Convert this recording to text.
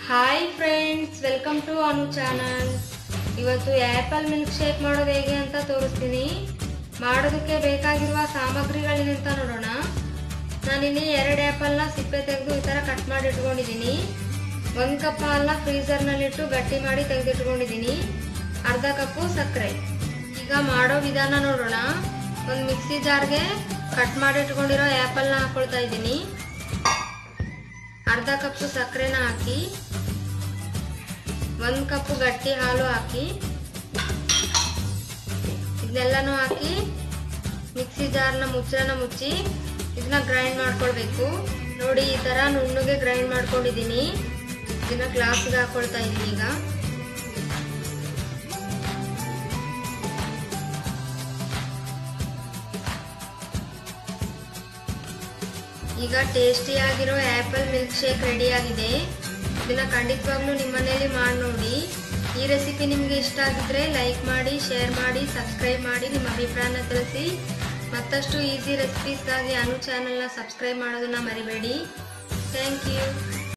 hi friends welcome to Anu channel ಇವತ್ತು apple milkshake ಮಾಡೋದು ಹೇಗೆ ಅಂತ ತೋರಿಸ್ತೀನಿ ಮಾಡೋದಕ್ಕೆ ಬೇಕಾಗಿರುವ ಸಾಮಗ್ರಿಗಳೇನಂತ ನೋಡೋಣ ನಾನಿಲ್ಲಿ ಎರಡು ಆ್ಯಪಲ್ನ ಸಿಪ್ಪೆ ತೆಗೆದು ಈ ಥರ ಕಟ್ ಮಾಡಿ ಇಟ್ಕೊಂಡಿದ್ದೀನಿ ಒಂದು ಕಪ್ ಹಾಲನ್ನ ಫ್ರೀಸರ್ನಲ್ಲಿಟ್ಟು ಗಟ್ಟಿ ಮಾಡಿ ತೆಗೆದಿಟ್ಕೊಂಡಿದ್ದೀನಿ ಅರ್ಧ ಕಪ್ಪು ಸಕ್ಕರೆ ಈಗ ಮಾಡೋ ವಿಧಾನ ನೋಡೋಣ ಒಂದು ಮಿಕ್ಸಿ ಜಾರ್ಗೆ ಕಟ್ ಮಾಡಿ ಇಟ್ಕೊಂಡಿರೋ ಆ್ಯಪಲ್ನ ಹಾಕೊಳ್ತಾ ಇದ್ದೀನಿ ಅರ್ಧ ಕಪ್ ಸಕ್ಕರೆನ ಹಾಕಿ ಒಂದು ಕಪ್ ಗಟ್ಟಿ ಹಾಲು ಹಾಕಿ ಇದನ್ನೆಲ್ಲನೂ ಹಾಕಿ ಮಿಕ್ಸಿ ಜಾರ್ನ ಮುಚ್ಚಳನ ಮುಚ್ಚಿ ಇದನ್ನ ಗ್ರೈಂಡ್ ಮಾಡ್ಕೊಳ್ಬೇಕು ನೋಡಿ ಈ ತರ ನುಣ್ಣಗೆ ಗ್ರೈಂಡ್ ಮಾಡ್ಕೊಂಡಿದ್ದೀನಿ ಇದನ್ನ ಗ್ಲಾಸ್ಗೆ ಹಾಕೊಳ್ತಾ ಇದ್ದೀನಿ ಈಗ ಈಗ ಟೇಸ್ಟಿಯಾಗಿರೋ ಆ್ಯಪಲ್ ಮಿಲ್ಕ್ ಶೇಕ್ ರೆಡಿ ಆಗಿದೆ ಇದನ್ನ ಖಂಡಿತವಾಗ್ಲೂ ನಿಮ್ಮ ಮನೆಯಲ್ಲಿ ಮಾಡಿ ನೋಡಿ ಈ ರೆಸಿಪಿ ನಿಮಗೆ ಇಷ್ಟ ಆಗಿದ್ರೆ ಲೈಕ್ ಮಾಡಿ ಶೇರ್ ಮಾಡಿ ಸಬ್ಸ್ಕ್ರೈಬ್ ಮಾಡಿ ನಿಮ್ಮ ಅಭಿಪ್ರಾಯನ ತಿಳಿಸಿ ಮತ್ತಷ್ಟು ಈಸಿ ರೆಸಿಪೀಸ್ಗಾಗಿ ಅನು ಚಾನಲ್ನ ಸಬ್ಸ್ಕ್ರೈಬ್ ಮಾಡೋದನ್ನ ಮರಿಬೇಡಿ ಥ್ಯಾಂಕ್ ಯು